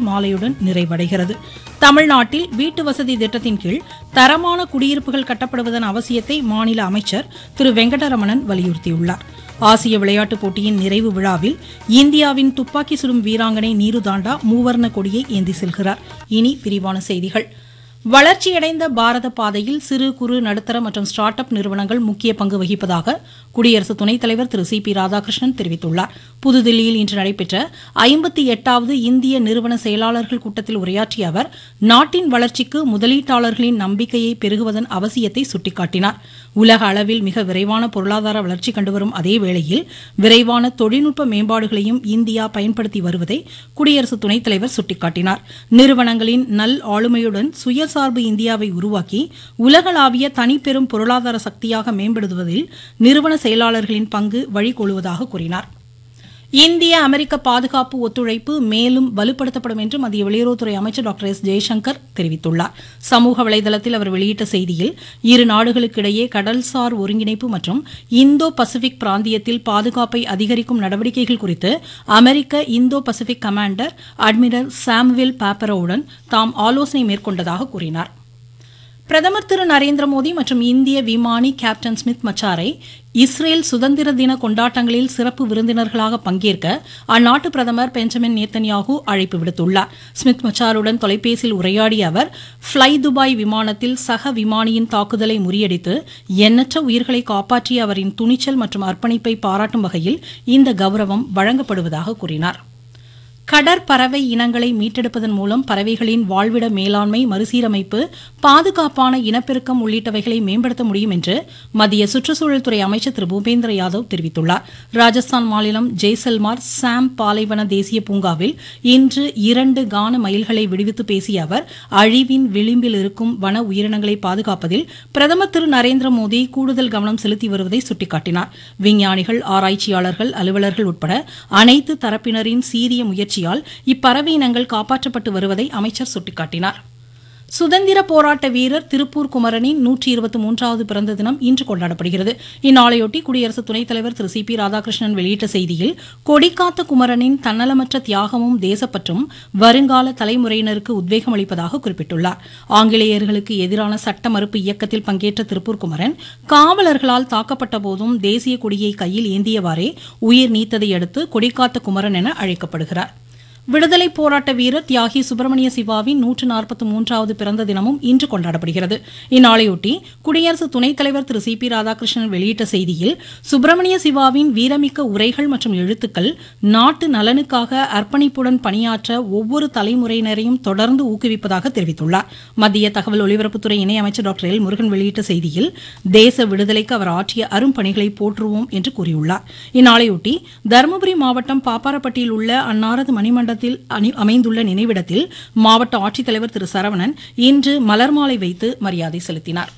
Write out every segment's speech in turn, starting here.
மாலையுடன் நிறைவடைகிறது தமிழ்நாட்டில் வீட்டு வசதி திட்டத்தின் கீழ் தரமான குடியிருப்புகள் கட்டப்படுவதன் அவசியத்தை மாநில அமைச்சர் திரு வெங்கடரமணன் வலியுறுத்தியுள்ளார் ஆசிய விளையாட்டுப் போட்டியின் நிறைவு விழாவில் இந்தியாவின் துப்பாக்கி சுடும் வீராங்கனை நீரு தாண்டா மூவர்ண கொடியை ஏந்தி செல்கிறார் இனி விரிவான செய்திகள் வளர்ச்சியடைந்த பாரத பாதையில் சிறு குறு நடுத்தர மற்றும் ஸ்டார்ட் அப் நிறுவனங்கள் முக்கிய பங்கு வகிப்பதாக குடியரசு துணைத் தலைவர் திரு சி பி ராதாகிருஷ்ணன் தெரிவித்துள்ளார் புதுதில்லியில் இன்று நடைபெற்ற ஐம்பத்தி எட்டாவது இந்திய நிறுவன செயலாளர்கள் கூட்டத்தில் உரையாற்றிய அவர் நாட்டின் வளர்ச்சிக்கு முதலீட்டாளர்களின் நம்பிக்கையை பெருகுவதன் அவசியத்தை சுட்டிக்காட்டினார் உலக அளவில் மிக விரைவான பொருளாதார வளர்ச்சி கண்டுவரும் அதே வேளையில் விரைவான தொழில்நுட்ப மேம்பாடுகளையும் இந்தியா பயன்படுத்தி வருவதை குடியரசு துணைத் தலைவர் சுட்டிக்காட்டினார் நிறுவனங்களின் நல் ஆளுமையுடன் சுயசார்பு இந்தியாவை உருவாக்கி உலகளாவிய தனிப்பெரும் பொருளாதார சக்தியாக மேம்படுத்துவதில் நிறுவன செயலாளர்களின் பங்கு வழிகொள்வதாக கூறினார் இந்திய அமெரிக்க பாதுகாப்பு ஒத்துழைப்பு மேலும் வலுப்படுத்தப்படும் என்று மத்திய வெளியுறவுத்துறை அமைச்சர் டாக்டர் எஸ் ஜெய்சங்கர் தெரிவித்துள்ளார் சமூக வலைதளத்தில் அவர் வெளியிட்ட செய்தியில் இரு நாடுகளுக்கிடையே கடல்சார் ஒருங்கிணைப்பு மற்றும் இந்தோ பசிபிக் பிராந்தியத்தில் பாதுகாப்பை அதிகரிக்கும் நடவடிக்கைகள் குறித்து அமெரிக்க Indo pacific commander admiral Samuel பாப்பரோவுடன் தாம் ஆலோசனை மேற்கொண்டதாக கூறினார் பிரதமர் திரு நரேந்திர மோடி மற்றும் இந்திய விமானி கேப்டன் ஸ்மித் மச்சாரை இஸ்ரேல் சுதந்திர தின கொண்டாட்டங்களில் சிறப்பு விருந்தினர்களாக பங்கேற்க அந்நாட்டு பிரதமர் பெஞ்சமின் நேத்தன்யாகு அழைப்பு விடுத்துள்ளார் ஸ்மித் மச்சாருடன் தொலைபேசியில் உரையாடிய அவர் ஃப்ளை துபாய் விமானத்தில் சக விமானியின் தாக்குதலை முறியடித்து எண்ணற்ற உயிர்களை காப்பாற்றிய அவரின் துணிச்சல் மற்றும் அர்ப்பணிப்பை பாராட்டும் வகையில் இந்த கௌரவம் வழங்கப்படுவதாக கூறினார் கடற்பறவை இனங்களை மீட்டெடுப்பதன் மூலம் பறவைகளின் வாழ்விட மேலாண்மை மறுசீரமைப்பு பாதுகாப்பான இனப்பெருக்கம் உள்ளிட்டவைகளை மேம்படுத்த முடியும் என்று மத்திய சுற்றுச்சூழல் துறை அமைச்சர் திரு பூபேந்திர யாதவ் தெரிவித்துள்ளார் ராஜஸ்தான் மாநிலம் ஜெய்சல்மார் சாம் பாலைவன தேசிய பூங்காவில் இன்று இரண்டு கான மயில்களை விடுவித்து பேசிய அவர் அழிவின் விளிம்பில் இருக்கும் வன உயிரினங்களை பாதுகாப்பதில் பிரதமர் திரு நரேந்திர மோடி கூடுதல் கவனம் செலுத்தி வருவதை சுட்டிக்காட்டினார் விஞ்ஞானிகள் ஆராய்ச்சியாளர்கள் அலுவலர்கள் உட்பட அனைத்து தரப்பினரின் சீரிய முயற்சி முயற்சியால் இப்பறவை இனங்கள் காப்பாற்றப்பட்டு வருவதை அமைச்சர் சுட்டிக்காட்டினார் சுதந்திர போராட்ட வீரர் திருப்பூர் குமரனின் நூற்றி இருபத்தி மூன்றாவது பிறந்த தினம் இன்று கொண்டாடப்படுகிறது இந்நாளையொட்டி குடியரசு துணைத் தலைவர் திரு சி பி ராதாகிருஷ்ணன் வெளியிட்ட செய்தியில் கொடிக்காத்த குமரனின் தன்னலமற்ற தியாகமும் தேசப்பற்றும் வருங்கால தலைமுறையினருக்கு உத்வேகம் அளிப்பதாக குறிப்பிட்டுள்ளார் ஆங்கிலேயர்களுக்கு எதிரான சட்ட மறுப்பு இயக்கத்தில் பங்கேற்ற திருப்பூர் குமரன் காவலர்களால் தாக்கப்பட்ட போதும் தேசிய கொடியை கையில் ஏந்தியவாறே உயிர் நீத்ததை அடுத்து கொடிக்காத்த குமரன் என அழைக்கப்படுகிறார் விடுதலை போராட்ட வீரர் தியாகி சுப்பிரமணிய சிவாவின் நூற்று நாற்பத்தி மூன்றாவது பிறந்த தினமும் இன்று கொண்டாடப்படுகிறது இந்நாளையொட்டி குடியரசு துணைத் தலைவர் திரு சி பி ராதாகிருஷ்ணன் வெளியிட்ட செய்தியில் சுப்பிரமணிய சிவாவின் வீரமிக்க உரைகள் மற்றும் எழுத்துக்கள் நாட்டு நலனுக்காக அர்ப்பணிப்புடன் பணியாற்ற ஒவ்வொரு தலைமுறையினரையும் தொடர்ந்து ஊக்குவிப்பதாக தெரிவித்துள்ளார் மத்திய தகவல் ஒலிபரப்புத்துறை இணையமைச்சர் டாக்டர் எல் முருகன் வெளியிட்ட செய்தியில் தேச விடுதலைக்கு அவர் ஆற்றிய அரும்பணிகளை போற்றுவோம் என்று கூறியுள்ளார் இந்நாளையொட்டி தருமபுரி மாவட்டம் பாப்பாரப்பட்டியில் உள்ள அன்னாரது மணிமண்டல மாவட்டத்தில் அமைந்துள்ள நினைவிடத்தில் மாவட்ட ஆட்சித்தலைவர் திரு சரவணன் இன்று மலர் மாலை வைத்து மரியாதை செலுத்தினார்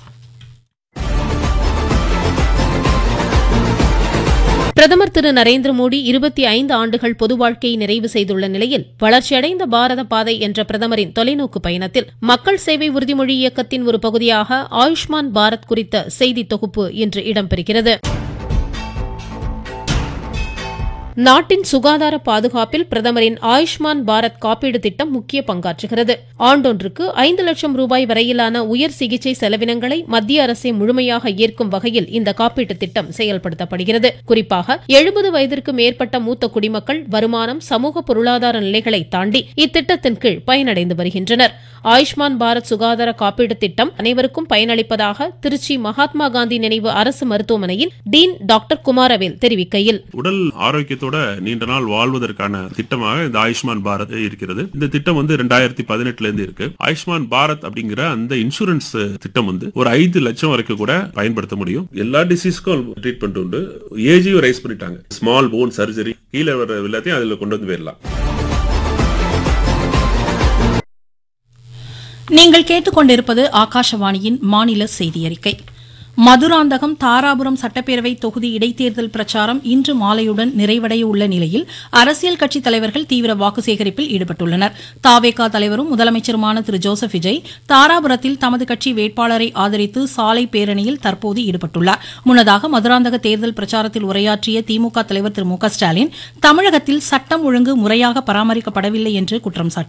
பிரதமர் திரு நரேந்திர மோடி இருபத்தி ஐந்து ஆண்டுகள் பொது வாழ்க்கையை நிறைவு செய்துள்ள நிலையில் வளர்ச்சியடைந்த பாரத பாதை என்ற பிரதமரின் தொலைநோக்கு பயணத்தில் மக்கள் சேவை உறுதிமொழி இயக்கத்தின் ஒரு பகுதியாக ஆயுஷ்மான் பாரத் குறித்த செய்தி தொகுப்பு இன்று இடம்பெறுகிறது நாட்டின் சுகாதார பாதுகாப்பில் பிரதமரின் ஆயுஷ்மான் பாரத் காப்பீடு திட்டம் முக்கிய பங்காற்றுகிறது ஆண்டொன்றுக்கு ஐந்து லட்சம் ரூபாய் வரையிலான உயர் சிகிச்சை செலவினங்களை மத்திய அரசே முழுமையாக ஏற்கும் வகையில் இந்த காப்பீட்டு திட்டம் செயல்படுத்தப்படுகிறது குறிப்பாக எழுபது வயதிற்கு மேற்பட்ட மூத்த குடிமக்கள் வருமானம் சமூக பொருளாதார நிலைகளை தாண்டி இத்திட்டத்தின் கீழ் பயனடைந்து வருகின்றனர் ஆயுஷ்மான் பாரத் சுகாதார காப்பீடு திட்டம் அனைவருக்கும் பயனளிப்பதாக திருச்சி மகாத்மா காந்தி நினைவு அரசு மருத்துவமனையின் டீன் டாக்டர் குமாரவேல் தெரிவிக்கையில் உடல் ஆரோக்கியத்தோட நீண்ட நாள் வாழ்வதற்கான திட்டமாக இந்த ஆயுஷ்மான் பாரத் இருக்கிறது இந்த திட்டம் வந்து ரெண்டாயிரத்தி பதினெட்டுல இருந்து இருக்கு ஆயுஷ்மான் பாரத் அப்படிங்கிற அந்த இன்சூரன்ஸ் திட்டம் வந்து ஒரு ஐந்து லட்சம் வரைக்கும் கூட பயன்படுத்த முடியும் எல்லா டிசீஸ்க்கும் ட்ரீட்மெண்ட் உண்டு ஏஜையும் ரைஸ் பண்ணிட்டாங்க ஸ்மால் போன் சர்ஜரி கீழே வர எல்லாத்தையும் அதுல கொண்டு வந்து போயிடலாம் நீங்கள் கேட்டுக்கொண்டிருப்பது ஆகாஷவாணியின் மாநில செய்தி அறிக்கை மதுராந்தகம் தாராபுரம் சட்டப்பேரவை தொகுதி இடைத்தேர்தல் பிரச்சாரம் இன்று மாலையுடன் நிறைவடைய உள்ள நிலையில் அரசியல் கட்சித் தலைவர்கள் தீவிர வாக்கு சேகரிப்பில் ஈடுபட்டுள்ளனர் தாவேகா தலைவரும் முதலமைச்சருமான திரு ஜோசப் விஜய் தாராபுரத்தில் தமது கட்சி வேட்பாளரை ஆதரித்து சாலை பேரணியில் தற்போது ஈடுபட்டுள்ளார் முன்னதாக மதுராந்தக தேர்தல் பிரச்சாரத்தில் உரையாற்றிய திமுக தலைவர் திரு மு க ஸ்டாலின் தமிழகத்தில் சட்டம் ஒழுங்கு முறையாக பராமரிக்கப்படவில்லை என்று குற்றம் சாட்டினார்